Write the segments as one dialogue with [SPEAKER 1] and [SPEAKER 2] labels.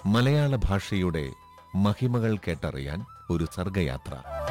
[SPEAKER 1] മലയാള ഭാഷയുടെ മഹിമകൾ കേട്ടറിയാൻ ഒരു സർഗയാത്ര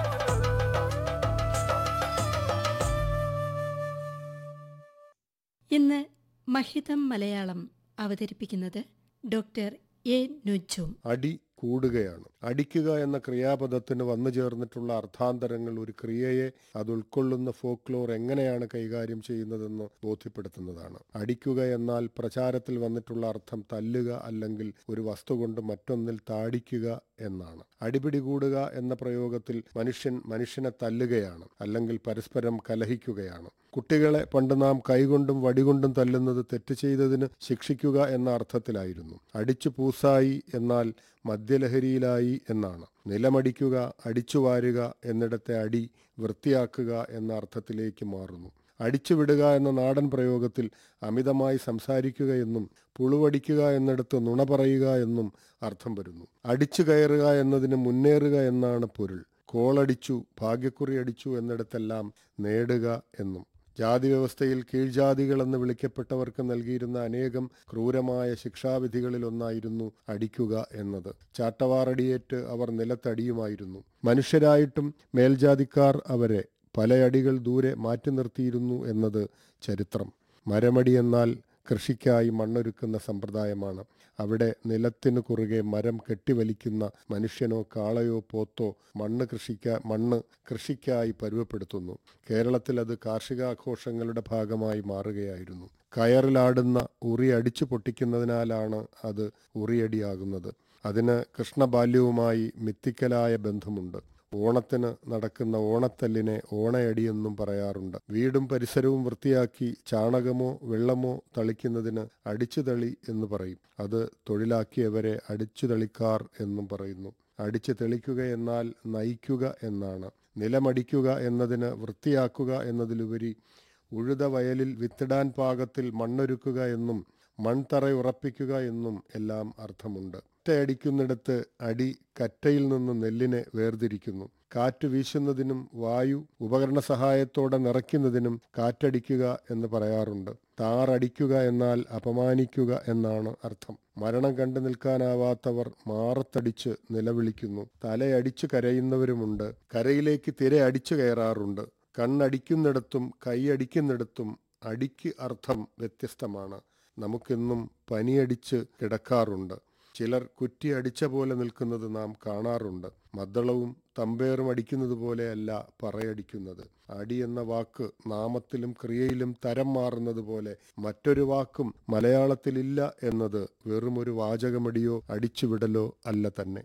[SPEAKER 2] ഇന്ന് മഹിതം മലയാളം അവതരിപ്പിക്കുന്നത് ഡോക്ടർ എ നുജും
[SPEAKER 3] അടി കൂടുകയാണ് അടിക്കുക എന്ന ക്രിയാപദത്തിന് വന്നു ചേർന്നിട്ടുള്ള അർത്ഥാന്തരങ്ങൾ ഒരു ക്രിയയെ അത് ഉൾക്കൊള്ളുന്ന ഫോക്ലോർ എങ്ങനെയാണ് കൈകാര്യം ചെയ്യുന്നതെന്ന് ബോധ്യപ്പെടുത്തുന്നതാണ് അടിക്കുക എന്നാൽ പ്രചാരത്തിൽ വന്നിട്ടുള്ള അർത്ഥം തല്ലുക അല്ലെങ്കിൽ ഒരു വസ്തു കൊണ്ട് മറ്റൊന്നിൽ താടിക്കുക എന്നാണ് അടിപിടി കൂടുക എന്ന പ്രയോഗത്തിൽ മനുഷ്യൻ മനുഷ്യനെ തല്ലുകയാണ് അല്ലെങ്കിൽ പരസ്പരം കലഹിക്കുകയാണ് കുട്ടികളെ പണ്ട് നാം കൈകൊണ്ടും വടികൊണ്ടും തല്ലുന്നത് തെറ്റ് ചെയ്തതിന് ശിക്ഷിക്കുക എന്ന അർത്ഥത്തിലായിരുന്നു അടിച്ചു പൂസായി എന്നാൽ മദ്യലഹരിയിലായി എന്നാണ് നിലമടിക്കുക അടിച്ചുവാരുക എന്നിടത്തെ അടി വൃത്തിയാക്കുക എന്ന അർത്ഥത്തിലേക്ക് മാറുന്നു അടിച്ചുവിടുക എന്ന നാടൻ പ്രയോഗത്തിൽ അമിതമായി സംസാരിക്കുക എന്നും പുളുവടിക്കുക എന്നിടത്ത് നുണ പറയുക എന്നും അർത്ഥം വരുന്നു അടിച്ചു കയറുക എന്നതിന് മുന്നേറുക എന്നാണ് പൊരുൾ കോളടിച്ചു ഭാഗ്യക്കുറി അടിച്ചു എന്നിടത്തെല്ലാം നേടുക എന്നും ജാതി വ്യവസ്ഥയിൽ കീഴ്ജാതികൾ എന്ന് വിളിക്കപ്പെട്ടവർക്ക് നൽകിയിരുന്ന അനേകം ക്രൂരമായ ശിക്ഷാവിധികളിൽ ഒന്നായിരുന്നു അടിക്കുക എന്നത് ചാട്ടവാറടിയേറ്റ് അവർ നിലത്തടിയുമായിരുന്നു മനുഷ്യരായിട്ടും മേൽജാതിക്കാർ അവരെ പലയടികൾ ദൂരെ മാറ്റി നിർത്തിയിരുന്നു എന്നത് ചരിത്രം മരമടി എന്നാൽ കൃഷിക്കായി മണ്ണൊരുക്കുന്ന സമ്പ്രദായമാണ് അവിടെ നിലത്തിനു കുറുകെ മരം കെട്ടിവലിക്കുന്ന മനുഷ്യനോ കാളയോ പോത്തോ മണ്ണ് കൃഷിക്ക മണ്ണ് കൃഷിക്കായി പരുവപ്പെടുത്തുന്നു കേരളത്തിൽ അത് കാർഷികാഘോഷങ്ങളുടെ ഭാഗമായി മാറുകയായിരുന്നു കയറിലാടുന്ന ഉറി അടിച്ചു പൊട്ടിക്കുന്നതിനാലാണ് അത് ഉറിയടിയാകുന്നത് അതിന് കൃഷ്ണബാല്യവുമായി മിത്തിക്കലായ ബന്ധമുണ്ട് ഓണത്തിന് നടക്കുന്ന ഓണത്തല്ലിനെ ഓണയടിയെന്നും പറയാറുണ്ട് വീടും പരിസരവും വൃത്തിയാക്കി ചാണകമോ വെള്ളമോ തളിക്കുന്നതിന് അടിച്ചുതളി എന്ന് പറയും അത് തൊഴിലാക്കിയവരെ അടിച്ചുതളിക്കാർ എന്നും പറയുന്നു അടിച്ചു തെളിക്കുക എന്നാൽ നയിക്കുക എന്നാണ് നിലമടിക്കുക എന്നതിന് വൃത്തിയാക്കുക എന്നതിലുപരി ഉഴുത വയലിൽ വിത്തിടാൻ പാകത്തിൽ മണ്ണൊരുക്കുക എന്നും മൺതറ ഉറപ്പിക്കുക എന്നും എല്ലാം അർത്ഥമുണ്ട് ഒറ്റയടിക്കുന്നിടത്ത് അടി കറ്റയിൽ നിന്ന് നെല്ലിനെ വേർതിരിക്കുന്നു കാറ്റ് വീശുന്നതിനും വായു ഉപകരണ സഹായത്തോടെ നിറയ്ക്കുന്നതിനും കാറ്റടിക്കുക എന്ന് പറയാറുണ്ട് താറടിക്കുക എന്നാൽ അപമാനിക്കുക എന്നാണ് അർത്ഥം മരണം കണ്ടു നിൽക്കാനാവാത്തവർ മാറത്തടിച്ച് നിലവിളിക്കുന്നു തലയടിച്ചു കരയുന്നവരുമുണ്ട് കരയിലേക്ക് തിര അടിച്ചു കയറാറുണ്ട് കണ്ണടിക്കുന്നിടത്തും കൈയടിക്കുന്നിടത്തും അടിക്ക് അർത്ഥം വ്യത്യസ്തമാണ് നമുക്കെന്നും പനിയടിച്ച് കിടക്കാറുണ്ട് ചിലർ കുറ്റി അടിച്ച പോലെ നിൽക്കുന്നത് നാം കാണാറുണ്ട് മദ്ദളവും തമ്പേറും അടിക്കുന്നത് പോലെയല്ല പറയടിക്കുന്നത് അടി എന്ന വാക്ക് നാമത്തിലും ക്രിയയിലും തരം മാറുന്നത് പോലെ മറ്റൊരു വാക്കും മലയാളത്തിലില്ല എന്നത് വെറുമൊരു വാചകമടിയോ അടിച്ചുവിടലോ അല്ല തന്നെ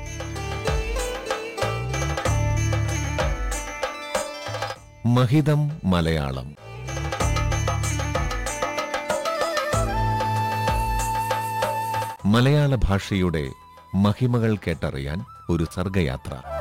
[SPEAKER 1] മഹിതം മലയാളം മലയാള ഭാഷയുടെ മഹിമകൾ കേട്ടറിയാൻ ഒരു സർഗയാത്ര